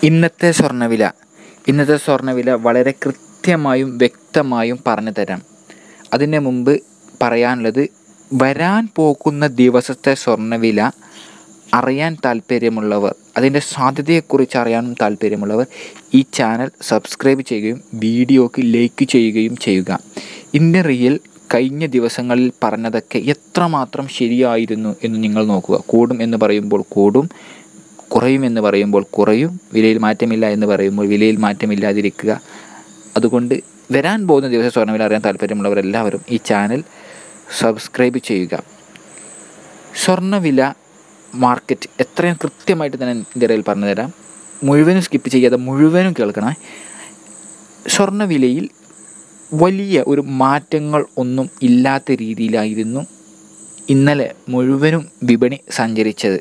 ഇന്നത്തെ സ്വർണ്ണവില ഇന്നത്തെ സ്വർണ്ണവില വളരെ കൃത്യമായും വ്യക്തമായും പറഞ്ഞു തരാം അതിന് മുമ്പ് പറയാനുള്ളത് വരാൻ പോകുന്ന ദിവസത്തെ സ്വർണ്ണവില അറിയാൻ താല്പര്യമുള്ളവർ അതിൻ്റെ സാധ്യതയെക്കുറിച്ച് അറിയാനും താല്പര്യമുള്ളവർ ഈ ചാനൽ സബ്സ്ക്രൈബ് ചെയ്യുകയും വീഡിയോക്ക് ലൈക്ക് ചെയ്യുകയും ചെയ്യുക ഇന്ത്യൻ റിയൽ കഴിഞ്ഞ ദിവസങ്ങളിൽ പറഞ്ഞതൊക്കെ എത്രമാത്രം ശരിയായിരുന്നു എന്ന് നിങ്ങൾ നോക്കുക കൂടും എന്ന് പറയുമ്പോൾ കൂടും കുറയും എന്ന് പറയുമ്പോൾ കുറയും വിലയിൽ മാറ്റമില്ല എന്ന് പറയുമ്പോൾ വിലയിൽ മാറ്റമില്ലാതിരിക്കുക അതുകൊണ്ട് വരാൻ പോകുന്ന ദിവസം സ്വർണ്ണവില അറിയാൻ താല്പര്യമുള്ളവരെല്ലാവരും ഈ ചാനൽ സബ്സ്ക്രൈബ് ചെയ്യുക സ്വർണ്ണവില മാർക്കറ്റ് എത്രയും കൃത്യമായിട്ട് തന്നെ ഇതിൻ്റെ ഇടയിൽ പറഞ്ഞു തരാം മുഴുവനും സ്കിപ്പ് ചെയ്യാതെ മുഴുവനും കേൾക്കണേ സ്വർണ്ണവിലയിൽ വലിയ ഒരു മാറ്റങ്ങൾ ഒന്നും ഇല്ലാത്ത രീതിയിലായിരുന്നു ഇന്നലെ മുഴുവനും വിപണി സഞ്ചരിച്ചത്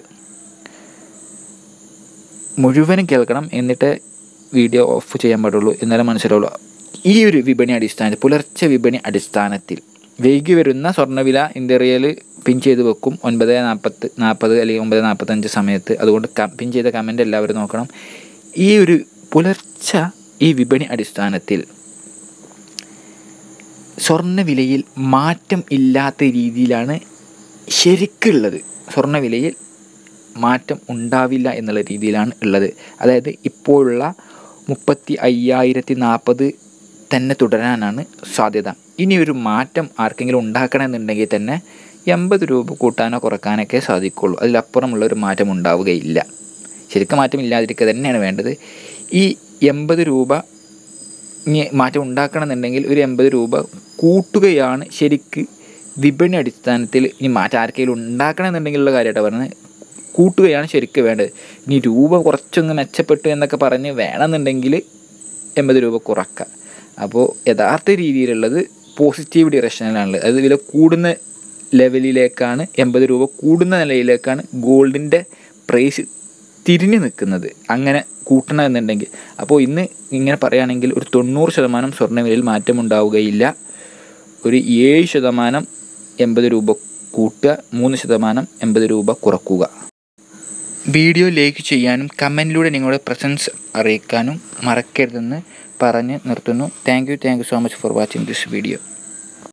മുഴുവനും കേൾക്കണം എന്നിട്ട് വീഡിയോ ഓഫ് ചെയ്യാൻ പാടുള്ളൂ എന്നാലേ മനസ്സിലാവുള്ളൂ ഈ ഒരു വിപണി അടിസ്ഥാനത്തിൽ പുലർച്ചെ വിപണി അടിസ്ഥാനത്തിൽ വൈകി വരുന്ന സ്വർണ്ണവില ഇന്ത്യ റിയൽ പിൻ ചെയ്ത് വെക്കും ഒൻപത് നാൽപ്പത്ത് നാൽപ്പത് അല്ലെങ്കിൽ ഒമ്പത് നാൽപ്പത്തഞ്ച് സമയത്ത് അതുകൊണ്ട് പിൻ ചെയ്ത കമൻ്റ് എല്ലാവരും നോക്കണം ഈ ഒരു പുലർച്ച ഈ വിപണി അടിസ്ഥാനത്തിൽ സ്വർണ്ണവിലയിൽ മാറ്റം ഇല്ലാത്ത രീതിയിലാണ് ശരിക്കുള്ളത് സ്വർണ്ണവിലയിൽ മാറ്റം ഉണ്ടാവില്ല എന്നുള്ള രീതിയിലാണ് ഉള്ളത് അതായത് ഇപ്പോഴുള്ള മുപ്പത്തി അയ്യായിരത്തി നാൽപ്പത് തന്നെ തുടരാനാണ് സാധ്യത ഇനി ഒരു മാറ്റം ആർക്കെങ്കിലും ഉണ്ടാക്കണമെന്നുണ്ടെങ്കിൽ തന്നെ എൺപത് രൂപ കൂട്ടാനോ കുറക്കാനൊക്കെ സാധിക്കുള്ളൂ അതിലപ്പുറമുള്ള ഒരു മാറ്റം ഉണ്ടാവുകയില്ല ശരിക്കും മാറ്റം ഇല്ലാതിരിക്കുക തന്നെയാണ് വേണ്ടത് ഈ എൺപത് രൂപ ഇനി മാറ്റം ഉണ്ടാക്കണമെന്നുണ്ടെങ്കിൽ ഒരു എൺപത് രൂപ കൂട്ടുകയാണ് ശരിക്ക് വിപണി അടിസ്ഥാനത്തിൽ ഇനി മാറ്റം ആർക്കെങ്കിലും ഉണ്ടാക്കണമെന്നുണ്ടെങ്കിലുള്ള കാര്യമായിട്ടാണ് പറഞ്ഞത് കൂട്ടുകയാണ് ശരിക്കും വേണ്ടത് ഇനി രൂപ കുറച്ചൊന്ന് മെച്ചപ്പെട്ടു എന്നൊക്കെ പറഞ്ഞ് വേണമെന്നുണ്ടെങ്കിൽ എൺപത് രൂപ കുറക്കുക അപ്പോൾ യഥാർത്ഥ രീതിയിലുള്ളത് പോസിറ്റീവ് ഡിറക്ഷനിലാണുള്ളത് അതായത് വില കൂടുന്ന ലെവലിലേക്കാണ് എൺപത് രൂപ കൂടുന്ന നിലയിലേക്കാണ് ഗോൾഡിൻ്റെ പ്രൈസ് തിരിഞ്ഞു നിൽക്കുന്നത് അങ്ങനെ കൂട്ടണമെന്നുണ്ടെങ്കിൽ അപ്പോൾ ഇന്ന് ഇങ്ങനെ പറയുകയാണെങ്കിൽ ഒരു തൊണ്ണൂറ് ശതമാനം സ്വർണ്ണവിലയിൽ മാറ്റമുണ്ടാവുകയില്ല ഒരു ഏഴ് ശതമാനം എൺപത് രൂപ കൂട്ടുക മൂന്ന് ശതമാനം എൺപത് രൂപ കുറക്കുക വീഡിയോ ലൈക്ക് ചെയ്യാനും കമൻറ്റിലൂടെ നിങ്ങളുടെ പ്രസൻസ് അറിയിക്കാനും മറക്കരുതെന്ന് പറഞ്ഞ് നിർത്തുന്നു thank you thank you so much for watching this video